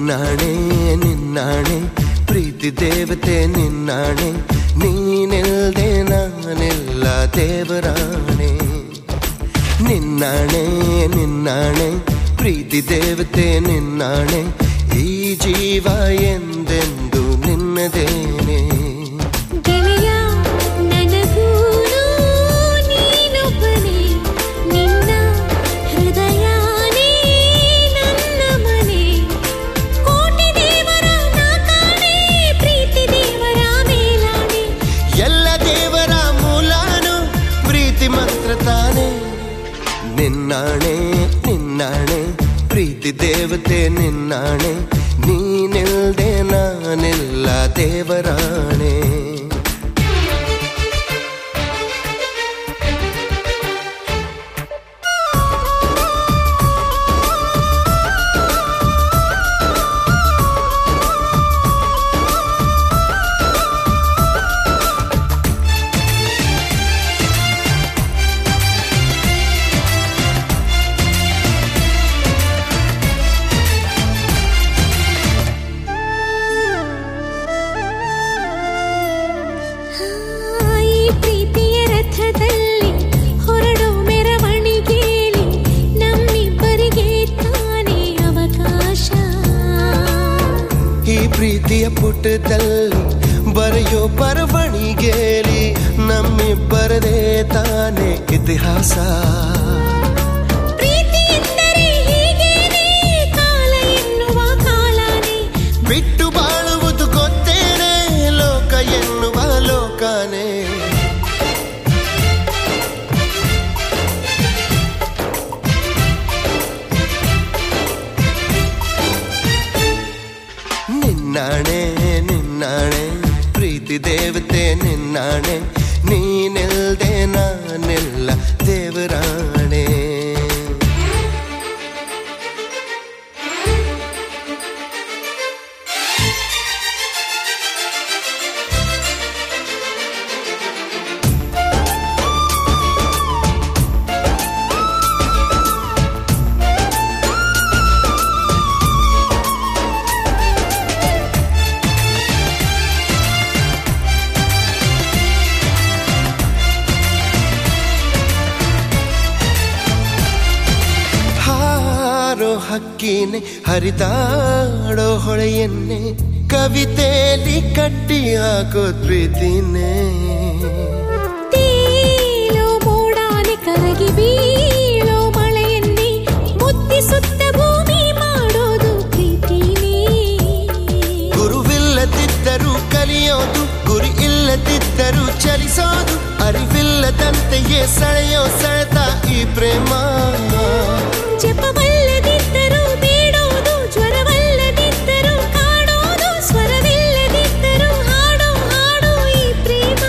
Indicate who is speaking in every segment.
Speaker 1: ನಿನ್ನಾಣೆ ನಿನ್ನಾಣೆ ಪ್ರೀತಿ ದೇವತೆ ನಿನ್ನಾಣೆ ನೀನಿಲ್ದೆ ನಾನೆಲ್ಲ ದೇವರಾಣೆ ನಿನ್ನಾಣೆ ನಿನ್ನಾಣೆ ಪ್ರೀತಿ ದೇವತೆ ನಿನ್ನಾಣೆ ಈ ಜೀವ ಎಂದೆಂದು ನಿನ್ನದೇನೆ
Speaker 2: ಗೆಳೆಯ ನನಗೂನು ನೀನೊಬ್ಬನೇ ನಿನ್ನ ಹೃದಯನೇ ನನ್ನ ಮನೆ ಕೋಟಿ ದೇವರ ನಾ ಕಾಣೆ ಪ್ರೀತಿ ದೇವರ ಮೇಲಾಣೆ
Speaker 1: ಎಲ್ಲ ದೇವರ ಮೂಲಾನು ಪ್ರೀತಿ ಮಂತ್ರ ತಾನೆ ನಿನ್ನಾಣೆ ನಿನ್ನಾಣೆ ಪ್ರೀತಿ ದೇವತೆ ನಿನ್ನಾಣೆ ನೀನಿಲ್ದೆ ನಾನೆಲ್ಲ ದೇವರಾಣೆ
Speaker 2: ಈ ಪ್ರೀತಿಯ ರಥದಲ್ಲಿ ಹೊರಡೋ ಮೆರವಣಿಗೆಯಲ್ಲಿ ನಮ್ಮಿಬ್ಬರಿಗೆ ತಾನೇ ಅವಕಾಶ
Speaker 1: ಈ ಪ್ರೀತಿಯ ಪುಟದಲ್ಲಿ ಬರೆಯೋ ಬರವಣಿಗೆಲಿ ನಮ್ಮಿಬ್ಬರದೇ ತಾನೆ ಇತಿಹಾಸ
Speaker 2: ಪ್ರೀತಿ ಎಂದರೆ ಹೀಗೇನೆ ಕಾಲ ಎನ್ನುವ ಕಾಲನೇ
Speaker 1: ಬಿಟ್ಟು ಬಾಳುವುದು ಗೊತ್ತೇನೆ ಲೋಕ ಎನ್ನುವ ಲೋಕನೇ ನಿನ್ನಾಣೆ ನಿನ್ನಾಣೆ ಪ್ರೀತಿ ದೇವತೆ ನಿನ್ನಾಣೆ ನೀನಿಲ್ದೆ ನಾನೆಲ್ಲ ದೇವರಾಣೆ ಹಾರೋ ಹಕ್ಕಿನೆ ಹರಿದಾಡೋ ಹೊಳೆಯನ್ನೇ ಕವಿತೆಯಲ್ಲಿ ಕಟ್ಟಿ ಹಾಕೋ ಪ್ರೀತಿನೇ
Speaker 2: ತೇಲೋ ಮೋಡಾನೆ ಕರಗಿ ಬೀಳೋ ಮಳೆಯನ್ನೇ ಮುತ್ತಿಸುತ್ತ ಭೂಮಿ ಮಾಡೋದು ಪ್ರೀತಿನೇ
Speaker 1: ಗುರುವಿಲ್ಲದಿದ್ದರೂ ಕಲಿಯೋದು ಗುರಿ ಇಲ್ಲದಿದ್ದರೂ ಚಲಿಸೋದು ಅರಿವಿಲ್ಲದಂತೆಯೇ ಸೆಳೆಯೋ ಸೆಳೆತ ಈ ಪ್ರೇಮ
Speaker 2: ಜಪವಲ್ಲದಿದ್ದರೂ ಬೇಡೋದು ಜ್ವರವಲ್ಲದಿದ್ದರೂ ಕಾಡೋದು ಸ್ವರವಿಲ್ಲದಿದ್ದರೂ ಹಾಡೋ ಹಾಡೋ ಈ ಪ್ರೇಮ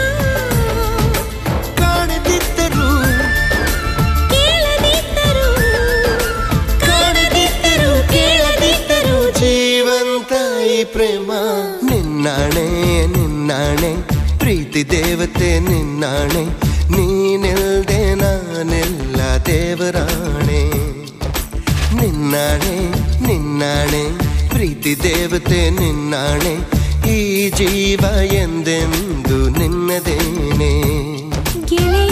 Speaker 1: ಕಾಣದಿದ್ದರೂ
Speaker 2: ಕೇಳದಿದ್ದರೂ ಕಾಣದಿದ್ದರೂ ಕೇಳದಿದ್ದರೂ
Speaker 1: ಜೀವಂತ ಈ ಪ್ರೇಮ ನಿನ್ನಾಣೆ ನಿನ್ನಾಣೆ ಪ್ರೀತಿ ದೇವತೆ ನಿನ್ನಾಣೆ ನೀನಿಲ್ದೆ ನಾನೆಲ್ಲ ದೇವರಾಣೆ ನಿನ್ನಾಣೆ ನಿನ್ನಾಣೆ ಪ್ರೀತಿ ದೇವತೆ ನಿನ್ನಾಣೆ ಈ ಜೀವ ಎಂದೆಂದು ನಿನ್ನದೇನೆ
Speaker 2: ಗೆಳೆಯ